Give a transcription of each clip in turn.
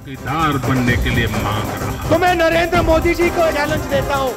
चौकीदार बनने के लिए मांग रहा तो मैं नरेंद्र मोदी जी को चैलेंज देता हूँ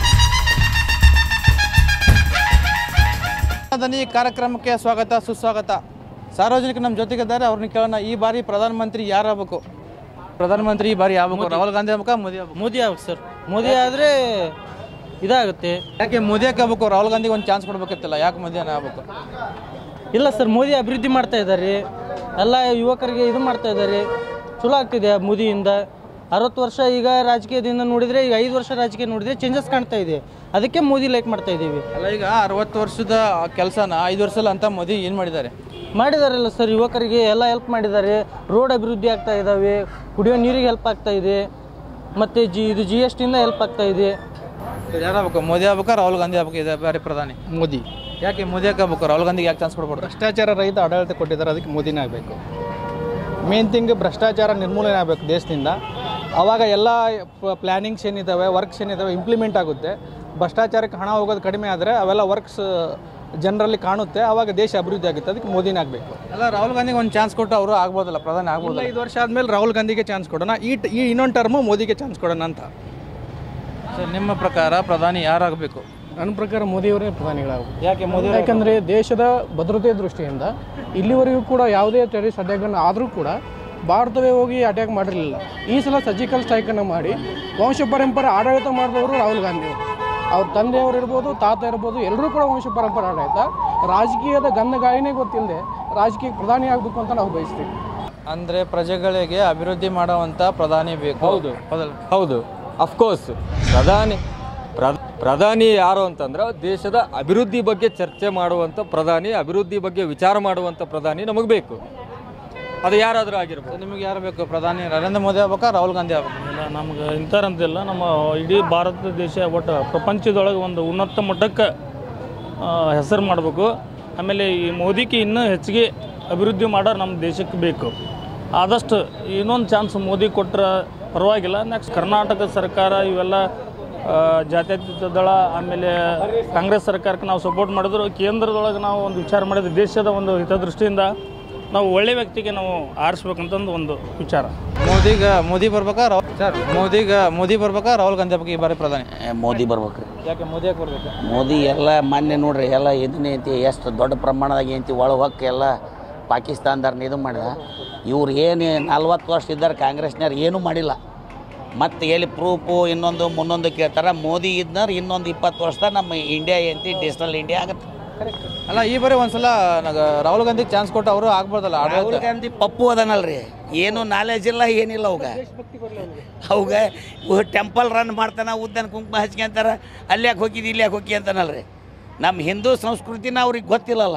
ದನಿ ಕಾರ್ಯಕ್ರಮಕ್ಕೆ ಸ್ವಾಗತ ಸುಸ್ವಾಗತ ಸಾರ್ವಜನಿಕರು ನಮ್ಮ ಜೊತೆಗಿದ್ದಾರೆ ಅವ್ರನ್ನ ಕೇಳೋಣ ಈ ಬಾರಿ ಪ್ರಧಾನಮಂತ್ರಿ ಯಾರಾಗಬೇಕು ಪ್ರಧಾನಮಂತ್ರಿ ಈ ಬಾರಿ ಆಗ್ಬೇಕು ರಾಹುಲ್ ಗಾಂಧಿ ಆಗ್ಬೇಕಾ ಮೋದಿ ಆಗ್ಬೇಕು ಮೋದಿ ಆಗ್ಬೇಕು ಸರ್ ಮೋದಿ ಆದರೆ ಇದಾಗುತ್ತೆ ಯಾಕೆ ಮೋದಿ ಆಗ್ಬೇಕು ರಾಹುಲ್ ಗಾಂಧಿಗೆ ಒಂದು ಚಾನ್ಸ್ ಕೊಡ್ಬೇಕಿತ್ತಲ್ಲ ಯಾಕೆ ಮೋದಿನ ಆಗ್ಬೇಕು ಇಲ್ಲ ಸರ್ ಮೋದಿ ಅಭಿವೃದ್ಧಿ ಮಾಡ್ತಾ ಇದ್ದಾರೆ ಎಲ್ಲ ಯುವಕರಿಗೆ ಇದು ಮಾಡ್ತಾ ಇದ್ದಾರೆ ಚಲೋ ಆಗ್ತಿದೆ ಮೋದಿಯಿಂದ ಅರವತ್ತು ವರ್ಷ ಈಗ ರಾಜಕೀಯದಿಂದ ನೋಡಿದರೆ ಈಗ ಐದು ವರ್ಷ ರಾಜಕೀಯ ನೋಡಿದರೆ ಚೇಂಜಸ್ ಕಾಣ್ತಾ ಇದೆ ಅದಕ್ಕೆ ಮೋದಿ ಲೈಕ್ ಮಾಡ್ತಾ ಇದ್ದೀವಿ ಅಲ್ಲ ಈಗ ಅರವತ್ತು ವರ್ಷದ ಕೆಲಸನ ಐದು ವರ್ಷದಲ್ಲಿ ಅಂತ ಮೋದಿ ಏನು ಮಾಡಿದ್ದಾರೆ ಮಾಡಿದಾರಲ್ಲ ಸರ್ ಯುವಕರಿಗೆ ಎಲ್ಲ ಹೆಲ್ಪ್ ಮಾಡಿದ್ದಾರೆ ರೋಡ್ ಅಭಿವೃದ್ಧಿ ಆಗ್ತಾ ಇದ್ದಾವೆ ಕುಡಿಯೋ ನೀರಿಗೆ ಹೆಲ್ಪ್ ಆಗ್ತಾ ಇದೆ ಮತ್ತು ಜಿ ಇದು ಜಿ ಎಸ್ ಟಿಯಿಂದ ಹೆಲ್ಪ್ ಆಗ್ತಾ ಇದೆ ಯಾರಾಗಬೇಕು ಮೋದಿ ಆಗ್ಬೇಕಾ ರಾಹುಲ್ ಗಾಂಧಿ ಆಗ್ಬೇಕು ಇದೆ ಬಾರಿ ಪ್ರಧಾನಿ ಮೋದಿ ಯಾಕೆ ಮೋದಿ ಆಗ್ಬೇಕು ರಾಹುಲ್ ಗಾಂಧಿಗೆ ಯಾಕೆ ಚಾನ್ಸ್ ಕೊಡ್ಬಾರ್ದು ಭ್ರಷ್ಟಾಚಾರ ರಹಿತ ಆಡಳಿತ ಕೊಟ್ಟಿದ್ದಾರೆ ಅದಕ್ಕೆ ಮೋದಿನೇ ಆಗಬೇಕು ಮೇನ್ ಥಿಂಗ್ ಭ್ರಷ್ಟಾಚಾರ ನಿರ್ಮೂಲನೆ ಆಗಬೇಕು ದೇಶದಿಂದ ಆವಾಗ ಎಲ್ಲ ಪ್ಲ್ಯಾನಿಂಗ್ಸ್ ಏನಿದ್ದಾವೆ ವರ್ಕ್ಸ್ ಏನಿದ್ದಾವೆ ಇಂಪ್ಲಿಮೆಂಟ್ ಆಗುತ್ತೆ ಭ್ರಷ್ಟಾಚಾರಕ್ಕೆ ಹಣ ಹೋಗೋದು ಕಡಿಮೆ ಆದರೆ ಅವೆಲ್ಲ ವರ್ಕ್ಸ್ ಜನರಲ್ಲಿ ಕಾಣುತ್ತೆ ಆವಾಗ ದೇಶ ಅಭಿವೃದ್ಧಿ ಆಗುತ್ತೆ ಅದಕ್ಕೆ ಮೋದಿನೇ ಆಗಬೇಕು ಅಲ್ಲ ರಾಹುಲ್ ಗಾಂಧಿಗೆ ಒಂದು ಚಾನ್ಸ್ ಕೊಟ್ಟು ಅವರು ಆಗ್ಬೋದಲ್ಲ ಪ್ರಧಾನಿ ಆಗ್ಬೋದು ಐದು ವರ್ಷ ಆದಮೇಲೆ ರಾಹುಲ್ ಗಾಂಧಿಗೆ ಚಾನ್ಸ್ ಕೊಡೋಣ ಈ ಟ- ಈ ಇನ್ನೊಂದು ಟರ್ಮು ಮೋದಿಗೆ ಚಾನ್ಸ್ ಕೊಡೋಣ ಅಂತ ಸರ್ ನಿಮ್ಮ ಪ್ರಕಾರ ಪ್ರಧಾನಿ ಯಾರಾಗಬೇಕು ನನ್ನ ಪ್ರಕಾರ ಮೋದಿಯವರೇ ಪ್ರಧಾನಿಗಳಾಗಬೇಕು ಯಾಕೆ ಮೋದಿ ಯಾಕಂದರೆ ದೇಶದ ಭದ್ರತೆ ದೃಷ್ಟಿಯಿಂದ ಇಲ್ಲಿವರೆಗೂ ಕೂಡ ಯಾವುದೇ ಟೆರರಿಸ್ಟ್ ಅಟ್ಯಾಕನ್ನು ಆದರೂ ಕೂಡ ಭಾರತವೇ ಹೋಗಿ ಅಟ್ಯಾಕ್ ಮಾಡಿರಲಿಲ್ಲ ಈ ಸಲ ಸರ್ಜಿಕಲ್ ಸ್ಟ್ರೈಕನ್ನು ಮಾಡಿ ವಂಶ ಪರಂಪರೆ ಆಡಳಿತ ಮಾಡಿದವರು ರಾಹುಲ್ ಗಾಂಧಿ ಅವರು ಅವ್ರ ತಂದೆಯವರು ಇರ್ಬೋದು ತಾತ ಇರ್ಬೋದು ಎಲ್ಲರೂ ಕೂಡ ವಂಶ ಪರಂಪರೆ ಆಡಳಿತ ರಾಜಕೀಯದ ಗಂಧಗಾಯಿನೇ ಗೊತ್ತಿಲ್ಲದೆ ರಾಜಕೀಯ ಪ್ರಧಾನಿ ಆಗಬೇಕು ಅಂತ ನಾವು ಬಯಸ್ತೀವಿ ಅಂದ್ರೆ ಪ್ರಜೆಗಳಿಗೆ ಅಭಿವೃದ್ಧಿ ಮಾಡುವಂತ ಪ್ರಧಾನಿ ಬೇಕು ಹೌದು ಹೌದಲ್ಲ ಹೌದು ಅಫ್ಕೋರ್ಸ್ ಪ್ರಧಾನಿ ಪ್ರ- ಪ್ರಧಾನಿ ಯಾರು ಅಂತಂದ್ರೆ ದೇಶದ ಅಭಿವೃದ್ಧಿ ಬಗ್ಗೆ ಚರ್ಚೆ ಮಾಡುವಂಥ ಪ್ರಧಾನಿ ಅಭಿವೃದ್ಧಿ ಬಗ್ಗೆ ವಿಚಾರ ಮಾಡುವಂಥ ಪ್ರಧಾನಿ ನಮಗೆ ಬೇಕು ಅದು ಯಾರಾದರೂ ಆಗಿರ್ಬೋದು ನಿಮಗೆ ಯಾರು ಬೇಕು ಪ್ರಧಾನಿ ನರೇಂದ್ರ ಮೋದಿ ಆಗ್ಬೇಕಾ ರಾಹುಲ್ ಗಾಂಧಿ ಆಗ್ಬೇಕು ಇಲ್ಲ ನಮ್ಗೆ ಇಂಥರಂತಿಲ್ಲ ನಮ್ಮ ಇಡೀ ಭಾರತ ದೇಶ ಒಟ್ಟು ಪ್ರಪಂಚದೊಳಗೆ ಒಂದು ಉನ್ನತ ಮಟ್ಟಕ್ಕೆ ಹೆಸರು ಮಾಡಬೇಕು ಆಮೇಲೆ ಈ ಮೋದಿಗೆ ಇನ್ನೂ ಹೆಚ್ಚಿಗೆ ಅಭಿವೃದ್ಧಿ ಮಾಡೋರು ನಮ್ಮ ದೇಶಕ್ಕೆ ಬೇಕು ಆದಷ್ಟು ಇನ್ನೊಂದು ಚಾನ್ಸ್ ಮೋದಿ ಕೊಟ್ಟರೆ ಪರವಾಗಿಲ್ಲ ನೆಕ್ಸ್ಟ್ ಕರ್ನಾಟಕ ಸರ್ಕಾರ ಇವೆಲ್ಲ ಆ, ಜಾತ್ಯತೀತ ದಳ ಆಮೇಲೆ ಕಾಂಗ್ರೆಸ್ ಸರ್ಕಾರಕ್ಕೆ ನಾವು ಸಪೋರ್ಟ್ ಮಾಡಿದ್ರು ಕೇಂದ್ರದೊಳಗೆ ನಾವು ಒಂದು ವಿಚಾರ ಮಾಡಿದ್ರೆ ದೇಶದ ಒಂದು ಹಿತದೃಷ್ಟಿಯಿಂದ ನಾವು ಒಳ್ಳೆ ವ್ಯಕ್ತಿಗೆ ನಾವು ಆರಿಸ್ಬೇಕಂತಂದು ಒಂದು ವಿಚಾರ ಮೋದಿಗ ಮೋದಿ ಬರ್ಬೇಕಾ ರಾಹುಲ್ ಸರ್ ಮೋದಿಗ ಮೋದಿ ಬರ್ಬೇಕಾ ರಾಹುಲ್ ಗಾಂಧಿ ಆಗ್ಬೇಕು ಈ ಬಾರಿ ಪ್ರಧಾನಿ ಏ, ಮೋದಿ ಬರ್ಬೇಕು ಯಾಕೆ ಮೋದಿ ಯಾಕೆ ಬರ್ಬೇಕು ಮೋದಿ ಎಲ್ಲ ಮಾನ್ಯ ನೋಡ್ರಿ ಎಲ್ಲ ಇದನ್ನೇ ಐತಿ ಎಷ್ಟು ದೊಡ್ಡ ಪ್ರಮಾಣದಾಗ ಐತಿ ಒಳ ಹೊಕ್ಕ ಎಲ್ಲ ಪಾಕಿಸ್ತಾನದವ್ರನ್ನ ಇದು ಮಾಡಿದ ಇವ್ರು ಏನು ನಲ್ವತ್ತು ವರ್ಷ ಇದ್ದಾರೆ ಕಾಂಗ್ರೆಸ್ನವ್ರು ಏನೂ ಮಾಡಿಲ್ಲ ಮತ್ತು ಎಲ್ಲಿ ಪ್ರೂಫು ಇನ್ನೊಂದು ಮುನ್ನೊಂದು ಕೇಳ್ತಾರೆ ಮೋದಿ ಇದ್ನವ್ರು ಇನ್ನೊಂದು ಇಪ್ಪತ್ತು ವರ್ಷದಾಗ ನಮ್ಮ ಇಂಡಿಯಾ ಏನಂತಿ ಡಿಜಿಟಲ್ ಇಂಡಿಯಾ ಆಗುತ್ತೆ ಅಲ್ಲ ಈ ಬಾರಿ ಒಂದ್ಸಲ ನಾಗ ರಾಹುಲ್ ಗಾಂಧಿಗೆ ಚಾನ್ಸ್ ಕೊಟ್ಟು ಅವರು ಆಗ್ಬೋದಲ್ಲ ರಾಹುಲ್ ಆಡಳಿತ ಗಾಂಧಿ ಪಪ್ಪು ಅದನಲ್ರಿ ಏನು ನಾಲೆಜ್ ಇಲ್ಲ ಏನಿಲ್ಲ ಅವಾಗ ಅವಾಗ ಟೆಂಪಲ್ ರನ್ ಮಾಡ್ತಾನ ಉದ್ದನ ಕುಂಕುಮ ಹಚ್ಕೊಂತಾರ ಅಲ್ಲಿ ಯಾಕೆ ಹೋಗಿದ್ದು ಇಲ್ಲಿ ಯಾಕೆ ಹೋಗಿ ಅಂತಾನಲ್ರಿ ನಮ್ಮ ಹಿಂದೂ ಸಂಸ್ಕೃತಿನ ಅವ್ರಿಗೆ ಗೊತ್ತಿಲ್ಲಲ್ಲ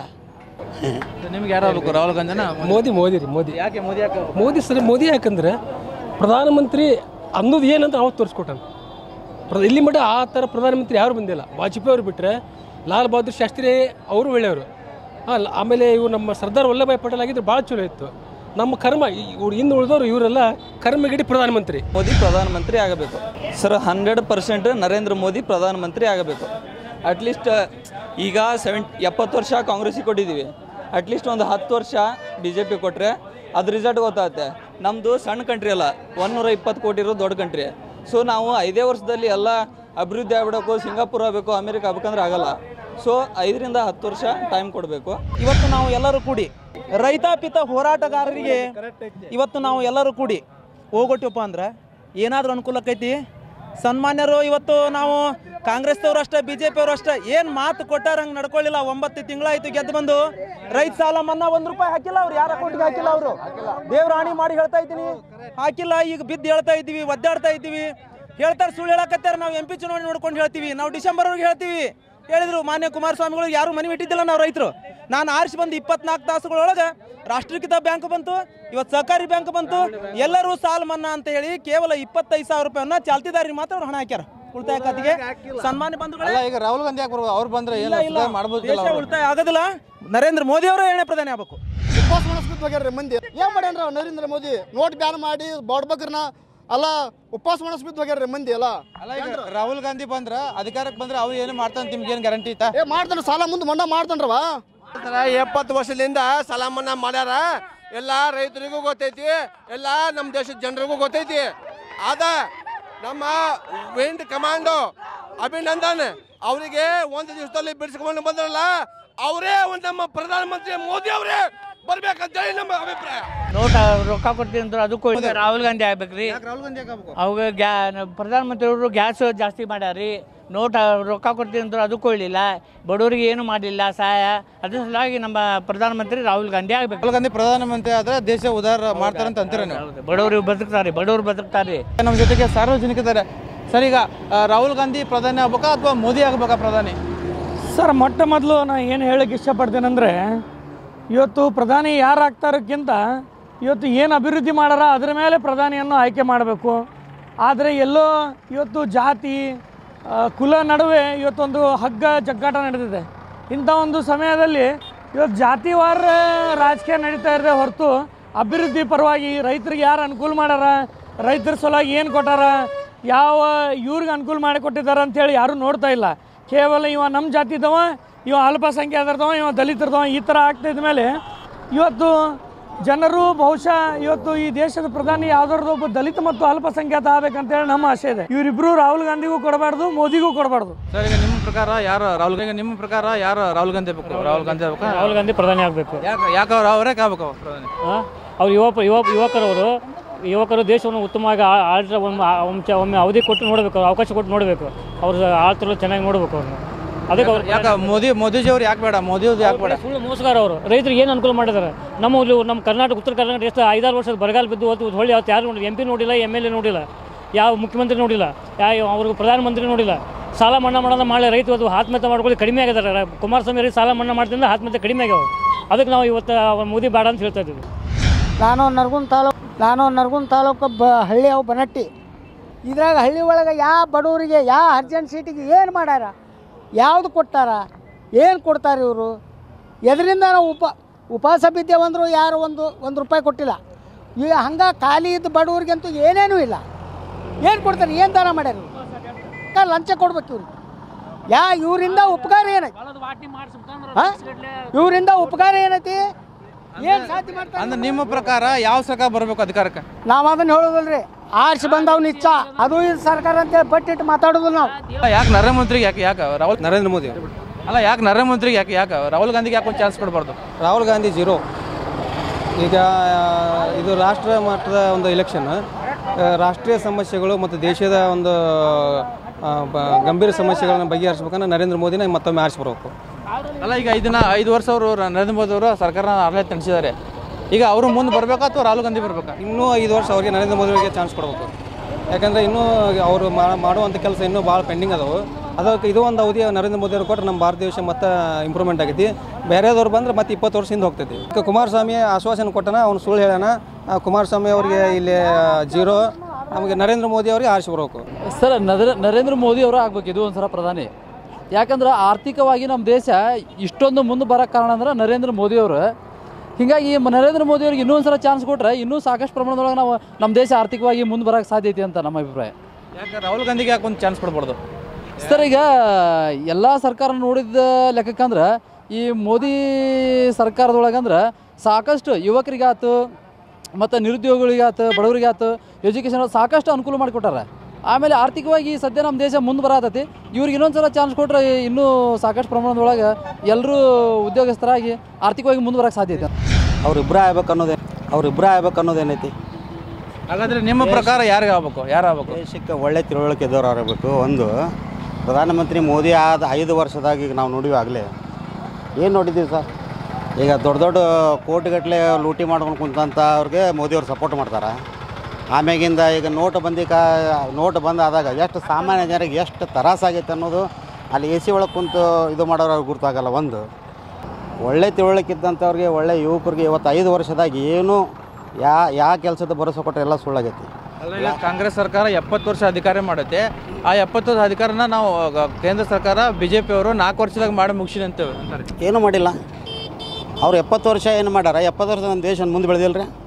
ನಿಮ್ಗೆ ಯಾರು ಆಗ್ಬೇಕು ರಾಹುಲ್ ಗಾಂಧಿನ ಮೋದಿ ಮೋದಿ ರೀ ಮೋದಿ ಯಾಕೆ ಮೋದಿ ಯಾಕೆ ಮೋದಿ ಸರ್ ಮೋದಿ ಯಾಕಂದ್ರೆ ಪ್ರಧಾನಮಂತ್ರಿ ಅನ್ನೋದು ಏನಂತ ಅವತ್ತು ತೋರಿಸ್ಕೊಟ್ಟಾನ ಪ್ರ ಇಲ್ಲಿ ಮಟ್ಟ ಆ ಥರ ಪ್ರಧಾನಮಂತ್ರಿ ಯಾರು ಬಂದಿಲ್ಲ ವಾಜಪೇಯಿ ಅವ್ರು ಬಿಟ್ಟರೆ ಲಾಲ್ ಬಹದ್ದೂರ್ ಶಾಸ್ತ್ರಿ ಅವರು ಒಳ್ಳೆಯವರು ಹಾಂ ಆಮೇಲೆ ಇವು ನಮ್ಮ ಸರ್ದಾರ್ ವಲ್ಲಭಾಯ್ ಪಟೇಲ್ ಆಗಿದ್ರೆ ಭಾಳ ಚಲೋ ಇತ್ತು ನಮ್ಮ ಕರ್ಮ ಇವ್ರು ಇನ್ನು ಉಳಿದವರು ಇವರೆಲ್ಲ ಕರ್ಮಗಿಡಿ ಪ್ರಧಾನಮಂತ್ರಿ ಮೋದಿ ಪ್ರಧಾನಮಂತ್ರಿ ಆಗಬೇಕು sir hundred percent Narendra Modi ಪ್ರಧಾನಮಂತ್ರಿ ಆಗಬೇಕು ಅಟ್ಲೀಸ್ಟ್ ಈಗ ಸೆವೆಂಟ್ ಎಪ್ಪತ್ತು ವರ್ಷ ಕಾಂಗ್ರೆಸ್ಸಿಗೆ ಕೊಟ್ಟಿದ್ದೀವಿ ಅಟ್ಲೀಸ್ಟ್ ಒಂದು ಹತ್ತು ವರ್ಷ ಬಿ ಜೆ ಪಿ ಕೊಟ್ಟರೆ ಅದು ರಿಸಲ್ಟ್ ಗೊತ್ತಾಗುತ್ತೆ ನಮ್ಮದು ಸಣ್ಣ ಕಂಟ್ರಿ ಅಲ್ಲ ಒನ್ನೂರ ಇಪ್ಪತ್ತು ಕೋಟಿ ಇರೋ ದೊಡ್ಡ ಕಂಟ್ರಿ ಸೊ ನಾವು ಐದೇ ವರ್ಷದಲ್ಲಿ ಎಲ್ಲ ಅಭಿವೃದ್ಧಿ ಆಗ್ಬಿಡಬೇಕು ಸಿಂಗಾಪುರ್ ಆಗಬೇಕು ಅಮೇರಿಕ ಆಗ್ಬೇಕಂದ್ರೆ ಆಗಲ್ಲ ಸೊ ಐದರಿಂದ ಹತ್ತು ವರ್ಷ ಟೈಮ್ ಕೊಡಬೇಕು ಇವತ್ತು ನಾವು ಎಲ್ಲರೂ ಕೂಡಿ ರೈತಾಪಿತ ಹೋರಾಟಗಾರರಿಗೆ ಇವತ್ತು ನಾವು ಎಲ್ಲರೂ ಕೂಡಿ ಹೋಗೊಟ್ಟಿವಪ್ಪ ಅಂದ್ರೆ ಏನಾದರೂ ಅನುಕೂಲಕ್ಕೈತಿ ಸನ್ಮಾನ್ಯರು ಇವತ್ತು ನಾವು ಕಾಂಗ್ರೆಸ್ದವ್ರು ಅಷ್ಟೇ ಬಿ ಜೆ ಪಿಯವರು ಅಷ್ಟೇ ಏನು ಮಾತು ಕೊಟ್ಟಾರ ಹಂಗೆ ನಡ್ಕೊಳ್ಳಿಲ್ಲ ಒಂಬತ್ತು ತಿಂಗಳಾಯ್ತು ಗೆದ್ದು ಬಂದು ರೈತ ಸಾಲ ಮನ್ನಾ ಒಂದು ರೂಪಾಯಿ ಹಾಕಿಲ್ಲ ಅವ್ರು ಯಾರ ಅಕೌಂಟ್ಗೆ ಹಾಕಿಲ್ಲ ಅವರು ದೇವ್ರ ಹಾನಿ ಮಾಡಿ ಹೇಳ್ತಾ ಇದ್ದೀನಿ ಹಾಕಿಲ್ಲ ಈಗ ಬಿದ್ದು ಹೇಳ್ತಾ ಇದ್ದೀವಿ ಒದ್ದಾಡ್ತಾ ಇದ್ದೀವಿ ಹೇಳ್ತಾರೆ ಸುಳ್ಳು ಹೇಳಕತ್ತಾರ ನಾವು ಎಂ ಪಿ ಚುನಾವಣೆ ನೋಡ್ಕೊಂಡು ಹೇಳ್ತೀವಿ ನಾವು ಡಿಸೆಂಬರ್ವರೆಗೆ ಹೇಳ್ತೀವಿ ಹೇಳಿದ್ರು ಮಾನ್ಯ ಕುಮಾರಸ್ವಾಮಿಗಳು ಯಾರು ಮನೆ ಇಟ್ಟಿದ್ದಿಲ್ಲ ನಾವು ರೈತರು ನಾನು ಆರಿಸಿ ಬಂದು ಇಪ್ಪತ್ನಾಲ್ಕು ತಾಸುಗಳೊಳಗೆ ರಾಷ್ಟ್ರೀಕೃತ ಬ್ಯಾಂಕ್ ಬಂತು ಇವತ್ತು ಸಹಕಾರಿ ಬ್ಯಾಂಕ್ ಬಂತು ಎಲ್ಲರೂ ಸಾಲ ಮನ್ನಾ ಅಂತ ಹೇಳಿ ಕೇವಲ ಇಪ್ಪತ್ತೈದು ಸಾವಿರ ರೂಪಾಯಿಯನ್ನ ಚಾಲ್ತಿದಾರಿ ಮಾತ್ರ ಅವ್ರು ಹಣ ಹಾಕ್ಯಾರ ಉಳಿತಾಯ ಖಾತೆಗೆ ಸನ್ಮಾನ್ಯ ಬಂಧುಗಳೇ ಅಲ್ಲ ಈಗ ರಾಹುಲ್ ಗಾಂಧಿ ಯಾಕೆ ಬರ್ಬೇಕು ಅವ್ರು ಬಂದ್ರೆ ಏನು ಇಲ್ಲ ಇಲ್ಲ ಮಾಡ್ಬೋದು ದೇಶ ಉಳಿತಾಯ ಆಗೋದಿಲ್ಲ ನರೇಂದ್ರ ಮೋದಿ ಅವರೇ ಏನೇ ಪ್ರಧಾನಿ ಆಗ್ಬೇಕು ಉಪವಾಸ ಮಾಡಿಸ್ಬಿಟ್ಟು ಹೋಗ್ಯಾರ್ರಿ ಮಂದಿ ಏನ್ ಮಾಡ್ಯಾನ್ರಿ ಅವ್ ನರೇಂದ್ರ ಮೋದಿ ನೋಟ್ ಬ್ಯಾನ್ ಮಾಡಿ ಬಡಬಗ್ರನ್ನ ಅಲ್ಲ ಉಪವಾಸ ಮಾಡಿಸ್ಬಿಟ್ಟು ಹೋಗ್ಯಾರ್ರಿ ಮಂದಿ ಎಲ್ಲ ಅಲ್ಲ ಈಗ ರಾಹುಲ್ ಗಾಂಧಿ ಬಂದ್ರ ಅಧಿಕಾರಕ್ಕೆ ಬಂದ್ರೆ ಅವ್ರು ಏನು ಮಾಡ್ತಾನೆ ನಿಮ್ಗೆ ಏನು ಗ್ಯಾರಂಟಿ ಐತಾ ಏ ಮಾಡ್ತಾನ ಸಾಲ ಮುಂದೆ ಮನ್ನಾ ಮಾಡ್ತಾನ್ರವ ಎಪ್ಪತ್ತು ವರ್ಷದಿಂದ ಸಾಲ ಮನ್ನಾ ಮಾಡ್ಯಾರ ಎಲ್ಲ ರೈತರಿಗೂ ಗೊತ್ತೈತಿ ಎಲ್ಲ ನಮ್ಮ ದೇಶದ ಜನರಿಗೂ ಗೊತ್ತೈತಿ ಆದ ನಮ್ಮ ವಿಂಡ್ ಕಮಾಂಡೋ ಅಭಿನಂದನ್ ಅವರಿಗೆ ಒಂದು ದಿವಸದಲ್ಲಿ ಬಿಡಿಸ್ಕೊಂಡು ಬಂದ್ರಲ್ಲ ಅವರೇ ಒಂದು ನಮ್ಮ ಪ್ರಧಾನಮಂತ್ರಿ ಮೋದಿ ಅವರೇ ಬರ್ಬೇಕಂತೇಳಿ ನಮ್ಮ ಅಭಿಪ್ರಾಯ ನೋಟ್ ರೊಕ್ಕ ಕೊಡ್ತೀನಿ ಅಂದ್ರೆ ಅದಕ್ಕೂ ಇಲ್ಲ. ರಾಹುಲ್ ಗಾಂಧಿ ಆಗ್ಬೇಕ್ರಿ ರಾಹುಲ್ ಗಾಂಧಿ ಯಾಕೆ ಆಗ್ಬೇಕು ಅವಾಗ ಗ್ಯಾ ಪ್ರಧಾನಮಂತ್ರಿ ಅವರು ಗ್ಯಾಸ್ ಜಾಸ್ತಿ ಮಾಡ್ಯಾರಿ ನೋಟ್ ರೊಕ್ಕ ಕೊಡ್ತೀನಿ ಅಂದ್ರೆ ಅದಕ್ಕೂ ಇರಲಿಲ್ಲ ಬಡವರಿಗೆ ಏನು ಮಾಡಲಿಲ್ಲ ಸಹಾಯ ಅದ್ರ ಸಲುವಾಗಿ ನಮ್ಮ ಪ್ರಧಾನಮಂತ್ರಿ ರಾಹುಲ್ ಗಾಂಧಿ ಆಗ್ಬೇಕು ರಾಹುಲ್ ಗಾಂಧಿ ಪ್ರಧಾನಮಂತ್ರಿ ಆದ್ರೆ ದೇಶ ಉದಾರ ಮಾಡ್ತಾರೆ ಅಂತ ಅಂತೀರ ನೀವು ಬಡವರು ಬದುಕ್ತಾರೆ ಬಡವರು ಬದುಕ್ತಾರೆ ನಮ್ಮ ಜೊತೆಗೆ ಸಾರ್ವಜನಿಕರಿದ್ದಾರೆ ಸರ್ ಈಗ ಆ, ರಾಹುಲ್ ಗಾಂಧಿ ಪ್ರಧಾನಿ ಆಗ್ಬೇಕಾ ಅಥವಾ ಮೋದಿ ಆಗ್ಬೇಕಾ ಪ್ರಧಾನಿ ಸರ್ ಮೊಟ್ಟ ಮೊದಲು ನಾನು ಏನು ಹೇಳಕ್ಕೆ ಇಷ್ಟಪಡ್ತೇನೆಂದರೆ ಇವತ್ತು ಪ್ರಧಾನಿ ಯಾರು ಆಗ್ತಾರಕ್ಕಿಂತ ಇವತ್ತು ಏನು ಅಭಿವೃದ್ಧಿ ಮಾಡಾರ ಅದರ ಮೇಲೆ ಪ್ರಧಾನಿಯನ್ನು ಆಯ್ಕೆ ಮಾಡಬೇಕು ಆದರೆ ಎಲ್ಲೋ ಇವತ್ತು ಜಾತಿ ಆ, ಕುಲ ನಡುವೆ ಇವತ್ತೊಂದು ಹಗ್ಗ ಜಗ್ಗಾಟ ನಡೆದಿದೆ ಇಂಥ ಒಂದು ಸಮಯದಲ್ಲಿ ಇವತ್ತು ಜಾತಿವಾರ ರಾಜಕೀಯ ನಡೀತಾ ಇರದೆ ಹೊರತು ಅಭಿವೃದ್ಧಿ ಪರವಾಗಿ ರೈತರಿಗೆ ಯಾರು ಅನುಕೂಲ ಮಾಡ್ಯಾರ ರೈತರ ಸಲುವಾಗಿ ಏನು ಕೊಟ್ಟಾರ ಯಾವ ಇವ್ರಿಗೆ ಅನುಕೂಲ ಮಾಡಿ ಕೊಟ್ಟಿದ್ದಾರೆ ಅಂತೇಳಿ ಯಾರೂ ನೋಡ್ತಾ ಇಲ್ಲ ಕೇವಲ ಇವ ನಮ್ಮ ಜಾತಿದವ ಇವ ಅಲ್ಪಸಂಖ್ಯಾತರದವ ಇವ ದಲಿತರದವ ಈ ಥರ ಆಗ್ತಿದ್ದ ಮೇಲೆ ಇವತ್ತು ಜನರು ಬಹುಶಃ ಇವತ್ತು ಈ ದೇಶದ ಪ್ರಧಾನಿ ಯಾವ್ದಾರ್ದು ಒಬ್ಬ ದಲಿತ ಮತ್ತು ಅಲ್ಪಸಂಖ್ಯಾತ ಆಗ್ಬೇಕಂತೇಳಿ ನಮ್ಮ ಆಸೆ ಇದೆ ಇವರಿಬ್ರು ರಾಹುಲ್ ಗಾಂಧಿಗೂ ಕೊಡಬಾರ್ದು ಮೋದಿಗೂ ಕೊಡಬಾರ್ದು ಸರ್ ಈಗ ನಿಮ್ಮ ಪ್ರಕಾರ ಯಾರು ರಾಹುಲ್ ಗಾಂಧಿ ನಿಮ್ಮ ಪ್ರಕಾರ ಯಾರು ರಾಹುಲ್ ಗಾಂಧಿ ಆಗ್ಬೇಕು ರಾಹುಲ್ ಗಾಂಧಿ ಆಗ್ಬೇಕಾ ರಾಹುಲ್ ಗಾಂಧಿ ಪ್ರಧಾನಿ ಆಗಬೇಕು ಯಾಕೆ ಯಾಕೆ ಅವ್ರು ಅವರೇ ಆಗ್ಬೇಕು ಅವ್ರು ಪ್ರಧಾನಿ ಅವ್ರು ಯುವ ಯುವ ಯುವಕರವರು ಯುವಕರು ದೇಶವನ್ನು ಉತ್ತಮವಾಗಿ ಆ- ಆಳ್ತ ಒಮ್ಮೆ ಆ- ಒಮ್ಮೆ ಒಮ್ಮೆ ಅವಧಿ ಕೊಟ್ಟು ನೋಡಬೇಕು ಅವ್ರು ಅವಕಾಶ ಕೊಟ್ಟು ನೋಡಬೇಕು ಅವ್ರು ಆಳ್ತಿರೋ ಚೆನ್ನಾಗಿ ನೋಡಬೇಕು ಅವ್ರನ್ನ ಅದಕ್ಕೆ ಅವ್ರು ಯಾಕೆ ಮೋದಿ ಮೋದಿಜಿ ಅವ್ರು ಯಾಕೆ ಬೇಡ ಮೋದಿ ಅವ್ರು ಯಾಕೆ ಬೇಡ ಸುಳ್ಳು ಮೋಸಗಾರ ಅವರು ರೈತರಿಗೆ ಏನು ಅನುಕೂಲ ಮಾಡಿದ್ದಾರೆ ನಮ್ಮ ಇಲ್ಲಿ ನಮ್ಮ ಕರ್ನಾಟಕ ಉತ್ತರ ಕರ್ನಾಟಕ ಎಷ್ಟು ಐದಾರು ವರ್ಷದ ಬರಗಾಲ ಬಿದ್ದು ಹೊತ್ತು ಹೊಳ್ಳಿ ಅವತ್ತು ಯಾರು ನೋಡಿ ಎಂ ಪಿ ನೋಡಿಲ್ಲ ಎಮ್ ಎಲ್ ಎ ನೋಡಿಲ್ಲ ಯಾವ ಮುಖ್ಯಮಂತ್ರಿ ನೋಡಿಲ್ಲ ಯಾವ ಅವ್ರಿಗೆ ಪ್ರಧಾನಮಂತ್ರಿ ನೋಡಿಲ್ಲ ಸಾಲ ಮನ್ನಾ ಮಾಡೋದ ಮಾಡಿ ರೈತ ಇವತ್ತು ಆತ್ಮಹತ್ಯೆ ಮಾಡ್ಕೊಳ್ಳಿ ಕಡಿಮೆ ಆಗಿದ್ದಾರೆ ಕುಮಾರಸ್ವಾಮಿ ರೈತ ಸಾಲ ಮನ್ನಾ ಮಾಡ್ತಿಂದ ಆತ್ಮಹತ್ಯೆ ಕಡಿಮೆ ಆಗ್ಯಾವ ಅದಕ್ಕೆ ನಾವು ಇವತ್ತು ಅವ್ರ ಮೋದಿ ಬೇಡ ಅಂತ ಹೇಳ್ತಾ ಇದ್ದೀವಿ ನಾನು ನರಗುಂದ ತಾಲೂಕು ನಾನು ನರಗುಂದ ತಾಲೂಕು ಬ ಹಳ್ಳಿ ಅವು ಬನಟ್ಟಿ ಇದ್ರಾಗ ಹಳ್ಳಿ ಒಳಗೆ ಯಾವ ಬಡವರಿಗೆ ಯಾವ ಅರ್ಜೆಂಟ್ ಸೀಟಿಗೆ ಏನು ಮಾಡ್ಯಾರ ಯಾವುದು ಕೊಟ್ಟಾರ ಏನು ಕೊಡ್ತಾರೆ ಇವರು ಎದರಿಂದ ನಾವು ಉಪ ಉಪವಾಸ ಬಿದ್ದೇವೆ ಅಂದರೂ ಯಾರು ಒಂದು ಒಂದು ರೂಪಾಯಿ ಕೊಟ್ಟಿಲ್ಲ ಈಗ ಹಂಗೆ ಖಾಲಿ ಇದ್ದ ಬಡವರಿಗಂತೂ ಏನೇನೂ ಇಲ್ಲ ಏನು ಕೊಡ್ತಾರೆ ಏನು ದಾನ ಮಾಡ್ಯಾರ ಇವ್ರು? ಅಕ್ಕ ಲಂಚ ಕೊಡ್ಬೇಕು ಇವ್ರಿಗೆ ಯಾ ಇವರಿಂದ ಉಪಕಾರ ಏನೈತಿ ಹಾಂ ಇವರಿಂದ ಉಪಕಾರ ಏನೈತಿ ಏನು ಸಾಧ್ಯ ಮಾಡ್ತಾರೆ ಅಂದ್ರೆ ನಿಮ್ಮ ಪ್ರಕಾರ ಯಾವ ಸರ್ಕಾರ ಬರಬೇಕು ಅಧಿಕಾರಕ್ಕೆ ನಾವು ಅದನ್ನ ಹೇಳೋದಲ್ರಿ ಆರ್ಸಿ ಬಂದವ್ ನಿಚ್ಚ ಅದು ಇದು ಸರ್ಕಾರ ಅಂತೇಳಿ ಬಟ್ಟಿಟ್ಟು ಮಾತಾಡೋದಿಲ್ಲ ನಾವು ಯಾಕೆ ನರೇಂದ್ರ ಮೋದಿಗೆ ಯಾಕೆ ಯಾಕೆ ರಾಹುಲ್ ನರೇಂದ್ರ ಮೋದಿ ಅಲ್ಲ ಯಾಕೆ ನರೇಂದ್ರ ಮೋದಿಗೆ ಯಾಕೆ ಯಾಕೆ ರಾಹುಲ್ ಗಾಂಧಿಗೆ ಯಾಕೆ ಒಂದು ಚಾನ್ಸ್ ಕೊಡಬಾರ್ದು ರಾಹುಲ್ ಗಾಂಧಿ ಜೀರೋ ಈಗ ಇದು ರಾಷ್ಟ್ರ ಮಟ್ಟದ ಒಂದು ಎಲೆಕ್ಷನ್ ರಾಷ್ಟ್ರೀಯ ಸಮಸ್ಯೆಗಳು ಮತ್ತು ದೇಶದ ಒಂದು ಆ, ಬ- ಗಂಭೀರ ಸಮಸ್ಯೆಗಳನ್ನ ಬಗೆಹರಿಸ್ಬೇಕಂದ್ರೆ ನರೇಂದ್ರ ಮೋದಿನ ಮತ್ತೊಮ್ಮೆ ಆರಿಸ್ಬರ್ಬೇಕು ಅಲ್ಲ ಈಗ ಐದನ ಐದು ವರ್ಷ ಅವರು ನರೇಂದ್ರ ಮೋದಿ ಅವರು ಸರ್ಕಾರ ಆಡಳಿತ ನಡೆಸಿದ್ದಾರೆ ಈಗ ಅವರು ಮುಂದೆ ಬರಬೇಕಾ ಅಥವಾ ರಾಹುಲ್ ಗಾಂಧಿ ಬರಬೇಕಾ ಇನ್ನೂ ಐದು ವರ್ಷ ಅವರಿಗೆ ನರೇಂದ್ರ ಮೋದಿಯವರಿಗೆ ಚಾನ್ಸ್ ಕೊಡಬೇಕು ಯಾಕಂದರೆ ಇನ್ನೂ ಅವರು ಮಾ- ಮಾಡುವಂಥ ಕೆಲಸ ಇನ್ನೂ ಭಾಳ ಪೆಂಡಿಂಗ್ ಅದಾವು ಅದಕ್ಕೆ ಇದು ಒಂದು ಅವಧಿ ನರೇಂದ್ರ ಮೋದಿ ಅವರು ಕೊಟ್ಟರೆ ನಮ್ಮ ಭಾರತ ದೇಶ ಮತ್ತೆ ಇಂಪ್ರೂವ್ಮೆಂಟ್ ಆಗೈತಿ ಬೇರೆದವ್ರು ಬಂದ್ರೆ ಮತ್ತೆ ಇಪ್ಪತ್ತು ವರ್ಷದಿಂದ ಹೋಗ್ತೈತಿ ಈಗ ಕುಮಾರಸ್ವಾಮಿ ಆಶ್ವಾಸನೆ ಕೊಟ್ಟನ ಅವ್ನು ಸುಳ್ಳು ಹೇಳ್ಯಾನ ಆ ಕುಮಾರಸ್ವಾಮಿ ಅವರಿಗೆ ಇಲ್ಲಿ ಜೀರೋ ನಮಗೆ ನರೇಂದ್ರ ಮೋದಿ ಅವರಿಗೆ ಆರಿಸಿ ಬರಬೇಕು ಸರ್ ನರೇಂದ್ರ ನರೇಂದ್ರ ಮೋದಿ ಅವರು ಆಗ್ಬೇಕು ಇದು ಒಂದ್ಸಲ ಪ್ರಧಾನಿ ಯಾಕಂದ್ರೆ ಆರ್ಥಿಕವಾಗಿ ನಮ್ಮ ದೇಶ ಇಷ್ಟೊಂದು ಮುಂದೆ ಬರೋಕ್ಕೆ ಕಾರಣ ಅಂದ್ರೆ ನರೇಂದ್ರ ಮೋದಿ ಅವರು ಹೀಗಾಗಿ ಮ- ನರೇಂದ್ರ ಮೋದಿ ಅವ್ರಿಗೆ ಇನ್ನೂ ಒಂದ್ಸಲ ಚಾನ್ಸ್ ಕೊಟ್ಟರೆ ಇನ್ನೂ ಸಾಕಷ್ಟು ಪ್ರಮಾಣದೊಳಗೆ ನಾವು ನಮ್ಮ ದೇಶ ಆರ್ಥಿಕವಾಗಿ ಮುಂದೆ ಬರೋಕ್ಕೆ ಸಾಧ್ಯ ಐತಿ ಅಂತ ನಮ್ಮ ಅಭಿಪ್ರಾಯ ಯಾಕೆ ರಾಹುಲ್ ಗಾಂಧಿಗೆ ಯಾಕೆ ಒಂದು ಚಾನ್ಸ್ ಕೊಡಬಾರ್ದು ಸರ್ ಈಗ ಎಲ್ಲ ಸರ್ಕಾರ ನೋಡಿದ ಲೆಕ್ಕಕ್ಕಂದ್ರೆ ಈ ಮೋದಿ ಸರ್ಕಾರದೊಳಗಂದ್ರೆ ಸಾಕಷ್ಟು ಯುವಕರಿಗಾತು ಮತ್ತು ನಿರುದ್ಯೋಗಿಗಳಿಗಾತು ಬಡವರಿಗಾತು ಎಜುಕೇಷನ್ ಸಾಕಷ್ಟು ಅನುಕೂಲ ಮಾಡಿಕೊಟ್ಟಾರ ಆಮೇಲೆ ಆರ್ಥಿಕವಾಗಿ ಸದ್ಯ ನಮ್ಮ ದೇಶ ಮುಂದೆ ಬರತೈತಿ ಇವ್ರಿಗೆ ಇನ್ನೊಂದು ಚಾನ್ಸ್ ಕೊಟ್ಟರೆ ಇನ್ನೂ ಸಾಕಷ್ಟು ಪ್ರಮಾಣದೊಳಗೆ ಎಲ್ಲರೂ ಉದ್ಯೋಗಸ್ಥರಾಗಿ ಆರ್ಥಿಕವಾಗಿ ಮುಂದೆ ಬರೋಕ್ಕೆ ಸಾಧ್ಯ ಐತೆ ಅವ್ರಿಬ್ಬರೇ ಆಗ್ಬೇಕು ಅನ್ನೋದೇ ಅವ್ರಿಬ್ಬರೇ ಆಗ್ಬೇಕು ಅನ್ನೋದೇನೈತಿ ಹಾಗಾದ್ರೆ ನಿಮ್ಮ ಪ್ರಕಾರ ಯಾರಿಗೆ ಆಗ್ಬೇಕು ಯಾರು ಆಗ್ಬೇಕು ದೇಶಕ್ಕೆ ಒಳ್ಳೆ ತಿಳುವಳಿಕೆ ಇದ್ದವ್ರು ಆಗಬೇಕು ಒಂದು ಪ್ರಧಾನಮಂತ್ರಿ ಮೋದಿ ಆದ ಐದು ವರ್ಷದಾಗ ಈಗ ನಾವು ನೋಡಿವಿ ಆಗಲೇ ಏನು ನೋಡಿದ್ದೀವಿ ಸರ್ ಈಗ ದೊಡ್ಡ ದೊಡ್ಡ ಕೋಟಿಗಟ್ಟಲೆ ಲೂಟಿ ಮಾಡ್ಕೊಂಡು ಕುಂತಂಥ ಅವ್ರಿಗೆ ಮೋದಿಯವ್ರು ಸಪೋರ್ಟ್ ಮಾಡ್ತಾರೆ ಆಮ್ಯಾಗಿಂದ ಈಗ ನೋಟ್ ಬಂದಿಕ ನೋಟ್ ಬಂದ್ ಆದಾಗ ಎಷ್ಟು ಸಾಮಾನ್ಯ ಜನರಿಗೆ ಎಷ್ಟು ತ್ರಾಸಾಗೈತೆ ಅನ್ನೋದು ಅಲ್ಲಿ ಎ ಸಿ ಒಳಗೆ ಕುಂತು ಇದು ಮಾಡೋರು ಅವ್ರಿಗೆ ಗುರ್ತಾಗಲ್ಲ ಒಂದು ಒಳ್ಳೆ ತಿಳುವಳಿಕೆ ಇದ್ದಂಥವ್ರಿಗೆ ಒಳ್ಳೆ ಯುವಕರಿಗೆ ಇವತ್ತು ಐದು ವರ್ಷದಾಗ ಏನು ಯಾ ಯಾ ಕೆಲಸದ ಭರೋಸೆ ಕೊಟ್ಟರೆ ಎಲ್ಲ ಸುಳ್ಳಾಗೈತಿ ಅಲ್ಲ ಈಗ ಕಾಂಗ್ರೆಸ್ ಸರ್ಕಾರ ಎಪ್ಪತ್ತು ವರ್ಷ ಅಧಿಕಾರ ಮಾಡುತ್ತೆ ಆ ಎಪ್ಪತ್ತು ವರ್ಷ ಅಧಿಕಾರನ ನಾವು ಗ- ಕೇಂದ್ರ ಸರ್ಕಾರ ಬಿ ಜೆ ಪಿ ಅವರು ನಾಲ್ಕು ವರ್ಷದಾಗ ಮಾಡಿ ಮುಗಿಸಿದೆ ಅಂತೇವೆ ಅಂತಾರೆ ಏನೂ ಮಾಡಿಲ್ಲ ಅವ್ರು ಎಪ್ಪತ್ತು ವರ್ಷ ಏನು ಮಾಡ್ಯಾರ ಎಪ್ಪತ್ತು ವರ್ಷ ನಮ್ಮ ದೇಶ ಮುಂದೆ ಬೆಳೆದಿಲ್ಲ ರೀ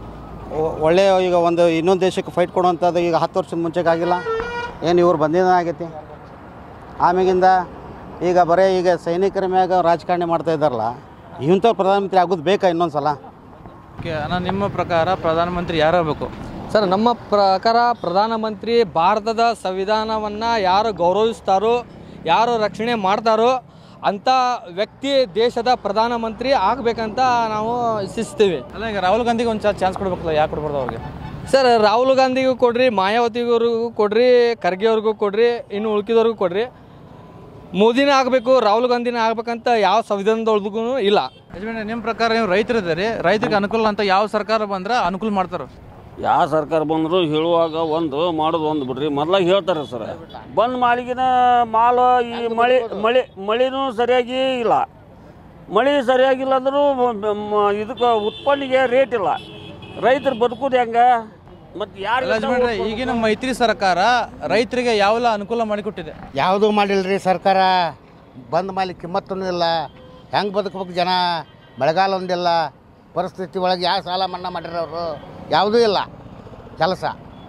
ಒಳ್ಳೆ ಈಗ ಒಂದು ಇನ್ನೊಂದು ದೇಶಕ್ಕೆ ಫೈಟ್ ಕೊಡುವಂಥದ್ದು ಈಗ ಹತ್ತು ವರ್ಷದ ಮುಂಚೆಗೆ ಆಗಿಲ್ಲ ಏನು ಇವ್ರು ಬಂದಿದ್ದ ಆಗೈತಿ ಆಮ್ಯಾಗಿಂದ ಈಗ ಬರೀ ಈಗ ಸೈನಿಕರ ಮ್ಯಾಗ ರಾಜಕಾರಣಿ ಮಾಡ್ತಾ ಇದ್ದಾರಲ್ಲ ಇಂಥವ್ರು ಪ್ರಧಾನಮಂತ್ರಿ ಆಗೋದು ಬೇಕಾ ಇನ್ನೊಂದು ಸಲ ಓಕೆ ಅಣ್ಣ ನಿಮ್ಮ ಪ್ರಕಾರ ಪ್ರಧಾನಮಂತ್ರಿ ಯಾರಾಗಬೇಕು ಸರ್ ನಮ್ಮ ಪ್ರಕಾರ ಪ್ರಧಾನಮಂತ್ರಿ ಭಾರತದ ಸಂವಿಧಾನವನ್ನು ಯಾರು ಗೌರವಿಸ್ತಾರೋ ಯಾರು ರಕ್ಷಣೆ ಮಾಡ್ತಾರೋ ಅಂಥ ವ್ಯಕ್ತಿ ದೇಶದ ಪ್ರಧಾನಮಂತ್ರಿ ಆಗಬೇಕಂತ ನಾವು ಇಚ್ಛಿಸ್ತೀವಿ ಅಲ್ಲ ಈಗ ರಾಹುಲ್ ಗಾಂಧಿಗೆ ಒಂದು ಚಾನ್ಸ್ ಕೊಡ್ಬೇಕಲ್ಲ ಯಾಕೆ ಕೊಡ್ಬಾರ್ದು ಅವ್ರಿಗೆ ಸರ್ ರಾಹುಲ್ ಗಾಂಧಿಗೂ ಕೊಡ್ರಿ ಮಾಯಾವತಿಗವ್ರಿಗೂ ಕೊಡ್ರಿ ಖರ್ಗೆ ಅವ್ರಿಗೂ ಕೊಡ್ರಿ ಇನ್ನು ಉಳ್ಕಿದವ್ರಿಗೂ ಕೊಡ್ರಿ ಮೋದಿನೇ ಆಗಬೇಕು ರಾಹುಲ್ ಗಾಂಧಿನೇ ಆಗ್ಬೇಕಂತ ಯಾವ ಸಂವಿಧಾನದೊಳಗೂ ಇಲ್ಲ ಯಜಮಾನ ನಿಮ್ಮ ಪ್ರಕಾರ ನೀವು ರೈತರಿದ್ದೀರಿ ರೈತರಿಗೆ ಅನುಕೂಲ ಅಂತ ಯಾವ ಸರ್ಕಾರ ಬಂದ್ರೆ ಅನುಕೂಲ ಮಾಡ್ತಾರೆ ಯಾವ ಸರ್ಕಾರ ಬಂದರೂ ಹೇಳುವಾಗ ಒಂದು ಮಾಡೋದು ಒಂದು ಬಿಡ್ರಿ ಮೊದ್ಲಾಗ ಹೇಳ್ತಾರೆ ಸರ್ ಬಂದ್ ಮಾಲಿಗಿನ ಮಾಲು ಈ ಮಳೆ ಮಳೆ ಮಳೆನೂ ಸರಿಯಾಗಿ ಇಲ್ಲ ಮಳೆ ಸರಿಯಾಗಿಲ್ಲ ಅಂದರೂ ಇದಕ್ಕೆ ಉತ್ಪನ್ನಿಗೆ ರೇಟ್ ಇಲ್ಲ ರೈತರು ಬದುಕೋದು ಹೆಂಗೆ ಮತ್ತು ಅಲ್ಲ ಯಜಮಾನ್ರೆ, ಯಾರು ಈಗಿನ ಮೈತ್ರಿ ಸರ್ಕಾರ ರೈತರಿಗೆ ಯಾವೆಲ್ಲ ಅನುಕೂಲ ಮಾಡಿಕೊಟ್ಟಿದೆ ಯಾವುದೂ ಮಾಡಿಲ್ರಿ ಸರ್ಕಾರ ಬಂದ್ ಮೇಲೆ ಕಿಮ್ಮತ್ತೂ ಇಲ್ಲ ಹೆಂಗೆ ಬದುಕ್ಬೇಕು ಜನ ಮಳೆಗಾಲ ಒಂದಿಲ್ಲ ಪರಿಸ್ಥಿತಿ ಒಳಗೆ ಯಾವ ಸಾಲ ಮನ್ನಾ ಮಾಡಿರ ಅವರು ಯಾವುದೂ ಇಲ್ಲ ಕೆಲಸ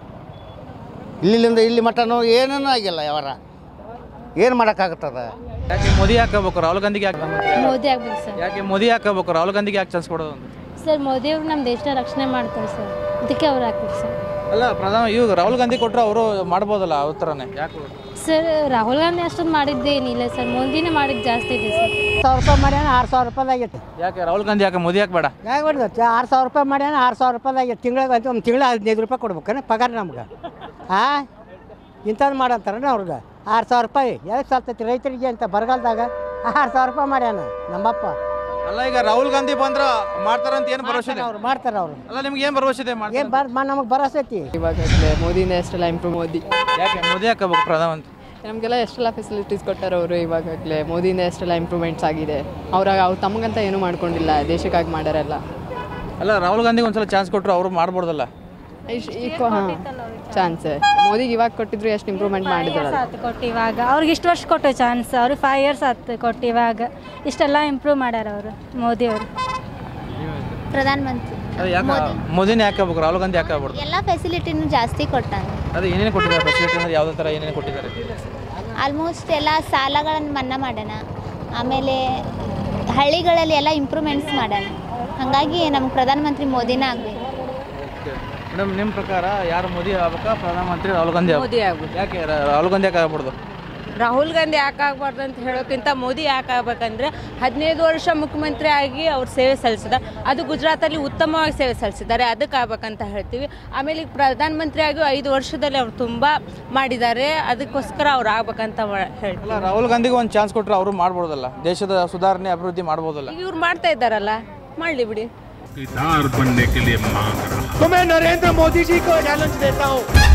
ಇಲ್ಲಿಂದ ಇಲ್ಲಿ ಮಟನು ಏನೇನೂ ಆಗಿಲ್ಲ ಯಾವಾರ ಏನು ಮಾಡೋಕ್ಕಾಗುತ್ತದ ಯಾಕೆ ಮೋದಿ ಯಾಕೆ ಆಗ್ಬೇಕು ರಾಹುಲ್ ಗಾಂಧಿಗೆ ಯಾಕೆ ಮೋದಿ ಆಗ್ಬೇಕು ಸರ್ ಯಾಕೆ ಮೋದಿ ಯಾಕೆ ಆಗ್ಬೇಕು ರಾಹುಲ್ ಗಾಂಧಿಗೆ ಯಾಕೆ ಚಾನ್ಸ್ ಕೊಡೋದು ಅಂತ ಸರ್ ಮೋದಿ ಅವ್ರು ನಮ್ಮ ದೇಶನ ರಕ್ಷಣೆ ಮಾಡ್ತಾರೆ ಸರ್ ಅದಕ್ಕೆ ಅವ್ರು ಹಾಕ್ಬೇಕು ಸರ್ ಅಲ್ಲ ಪ್ರಧಾನ ಇವಾಗ ರಾಹುಲ್ ಗಾಂಧಿ ಕೊಟ್ಟರೆ ಅವರು ಮಾಡ್ಬೋದಲ್ಲ ಅವ್ರ ಥರನೇ ಯಾಕೆ ಸರ್ ರಾಹುಲ್ ಗಾಂಧಿ ಅಷ್ಟೊಂದು ಮಾಡಿದ್ದೇನಿಲ್ಲ ಸರ್ ಮೋದಿನೇ ಮಾಡಿದ್ದು ಜಾಸ್ತಿ ಇದೆ ಸರ್ ಸಾವಿರ ರೂಪಾಯಿ ಮಾಡ್ಯಾನ ಆರು ಸಾವಿರ ರೂಪಾಯಿದಾಗೈತೆ ಯಾಕೆ ರಾಹುಲ್ ಗಾಂಧಿ ಯಾಕೆ ಮೋದಿ ಯಾಕೆ ಬೇಡ ಯಾಕೆ ಬಿಡ್ದತ್ತೆ ಆರು ಸಾವಿರ ರೂಪಾಯಿ ಮಾಡ್ಯಾನ ಆರು ಸಾವಿರ ರೂಪಾಯಿದಾಗೈತೆ ತಿಂಗಳಿಗೆ ಒಂದು ತಿಂಗಳ ಹದಿನೈದು ರೂಪಾಯಿ ಕೊಡ್ಬೇಕನ ಪಗಾರ ನಮ್ಗೆ ಹಾಂ ಇಂಥದ್ದು ಮಾಡಂತಾರನ ಅವ್ರಿಗೆ ಆರು ಸಾವಿರ ರೂಪಾಯಿ ಎದಕ್ಕೆ ಸಾಲ್ತೈತಿ ರೈತರಿಗೆ ಅಂತ ಬರಗಾಲದಾಗ ಆರು ಸಾವಿರ ರೂಪಾಯಿ ಮಾಡ್ಯಾನ ನಮ್ಮಪ್ಪ ಅಲ್ಲ ಈಗ ರಾಹುಲ್ ಗಾಂಧಿ ಬಂದ್ರ ಮಾಡ್ತಾರಂತ ಏನು ಭರವಸೆ ಇದೆ ಅವ್ರು ಮಾಡ್ತಾರೆ ಅವರು ಅಲ್ಲ ನಿಮ್ಗೆ ಏನು ಭರವಸೆ ಇದೆ ಮಾಡ್ತಾರೆ ಏನು ಬರ್ ನಮಗೆ ಭರವಸೆ ಐತಿ ಇವಾಗ ಮೋದಿನೇ ಅಷ್ಟೆಲ್ಲ ಇಂಪ್ರೂವ್ ಮೋದಿ ಯಾಕೆ ಮೋದಿ ಯಾಕೆ ಆಗ್ಬೇಕು ಪ್ರಧಾನಮಂತ್ರಿ ನಮಗೆಲ್ಲ ಎಷ್ಟೆಲ್ಲ ಫೆಸಿಲಿಟೀಸ್ ಕೊಟ್ಟಾರೆ ಅವರು ಇವಾಗಲೇ ಮೋದಿನೇ ಎಷ್ಟೆಲ್ಲ ಇಂಪ್ರೂವ್ಮೆಂಟ್ಸ್ ಆಗಿದೆ ಅವ್ರ ಅವ್ರು ತಮಗಂತ ಏನೂ ಮಾಡ್ಕೊಂಡಿಲ್ಲ ದೇಶಕ್ಕಾಗಿ ಮಾಡ್ಯಾರೆಲ್ಲ ಅಲ್ಲ ರಾಹುಲ್ ಗಾಂಧಿಗೆ ಒಂದ್ಸಲ ಚಾನ್ಸ್ ಕೊಟ್ಟರು ಅವರು ಮಾಡ್ಬೋದಲ್ಲ ಚಾನ್ಸ್ ಮೋದಿಗೆ ಇವಾಗ ಕೊಟ್ಟಿದ್ರು ಎಷ್ಟು ಇಂಪ್ರೂವ್ಮೆಂಟ್ ಮಾಡಿದಾರಲ್ಲ ಆತು ಕೊಟ್ಟು ಇವಾಗ ಅವ್ರಿಗೆ ಇಷ್ಟು ವರ್ಷ ಕೊಟ್ಟು ಚಾನ್ಸ್ ಅವ್ರಿಗೆ ಫೈವ್ ಇಯರ್ಸ್ ಆತು ಕೊಟ್ಟು ಇವಾಗ ಇಷ್ಟೆಲ್ಲ ಇಂಪ್ರೂವ್ ಮಾಡ್ಯಾರ ಅವರು ಮೋದಿ ಅವರು ಪ್ರಧಾನಮಂತ್ರಿ ಅದೇ ಯಾಕೆ ಮೋದಿನೇ ಯಾಕೆ ಆಗ್ಬೇಕು ರಾಹುಲ್ ಗಾಂಧಿ ಯಾಕೆ ಆಗ್ಬಾರ್ದು ಎಲ್ಲ ಫೆಸಿಲಿಟಿನೂ ಜಾಸ್ತಿ ಕೊಟ್ಟಾನೆ ಅದೇ ಏನೇನು ಕೊಟ್ಟಿದ್ದಾರೆ ಫೆಸಿಲಿಟಿ ಅಂದ್ರೆ ಯಾವುದೇ ಥರ ಏನೇನು ಕೊಟ್ಟಿದ್ದಾರೆ ಆಲ್ಮೋಸ್ಟ್ ಎಲ್ಲ ಸಾಲಗಳನ್ನು ಮನ್ನಾ ಮಾಡ್ಯಾನ ಆಮೇಲೆ ಹಳ್ಳಿಗಳಲ್ಲಿ ಎಲ್ಲ ಇಂಪ್ರೂವ್ಮೆಂಟ್ಸ್ ಮಾಡ್ಯಾನ ಹಾಗಾಗಿ ನಮ್ಗೆ ಪ್ರಧಾನಮಂತ್ರಿ ಮೋದಿನೇ ಆಗಬೇಕು ಮೇಡಮ್ ನಿಮ್ಮ ಪ್ರಕಾರ ಯಾರು ಮೋದಿ ಆಗ್ಬೇಕಾ ಪ್ರಧಾನಮಂತ್ರಿ ರಾಹುಲ್ ಗಾಂಧಿ ಮೋದಿ ಆಗ್ಬೇಕು. ಯಾಕೆ ರಾ- ರಾಹುಲ್ ಗಾಂಧಿ ಯಾಕೆ ಆಗ್ಬಾರ್ದು ರಾಹುಲ್ ಗಾಂಧಿ ಯಾಕೆ ಆಗ್ಬಾರ್ದು ಅಂತ ಹೇಳೋಕ್ಕಿಂತ ಮೋದಿ ಯಾಕೆ ಆಗ್ಬೇಕಂದ್ರೆ ಹದಿನೈದು ವರ್ಷ ಮುಖ್ಯಮಂತ್ರಿ ಆಗಿ ಅವ್ರು ಸೇವೆ ಸಲ್ಲಿಸಿದ ಅದು ಗುಜರಾತಲ್ಲಿ ಉತ್ತಮವಾಗಿ ಸೇವೆ ಸಲ್ಲಿಸಿದ್ದಾರೆ ಅದಕ್ಕೆ ಆಗ್ಬೇಕಂತ ಹೇಳ್ತೀವಿ ಆಮೇಲೆ ಈಗ ಪ್ರಧಾನಮಂತ್ರಿ ಆಗಿ ಐದು ವರ್ಷದಲ್ಲಿ ಅವ್ರು ತುಂಬ ಮಾಡಿದ್ದಾರೆ ಅದಕ್ಕೋಸ್ಕರ ಅವ್ರು ಆಗ್ಬೇಕಂತ ಮಾ- ಹೇಳ್ತೀವಿ ಅಲ್ಲ ರಾಹುಲ್ ಗಾಂಧಿಗೆ ಒಂದು ಚಾನ್ಸ್ ಕೊಟ್ಟರೆ ಅವರು ಮಾಡ್ಬೋದಲ್ಲ ದೇಶದ ಸುಧಾರಣೆ ಅಭಿವೃದ್ಧಿ ಮಾಡ್ಬೋದಲ್ಲ ಈಗ ಇವ್ರು ಮಾಡ್ತಾ ಇದ್ದಾರಲ್ಲ ಮಾಡಲಿ ಬಿಡಿ चौकीदार बनने के लिए मांग रहा तो मैं नरेंद्र मोदी जी को चैलेंज देता हूँ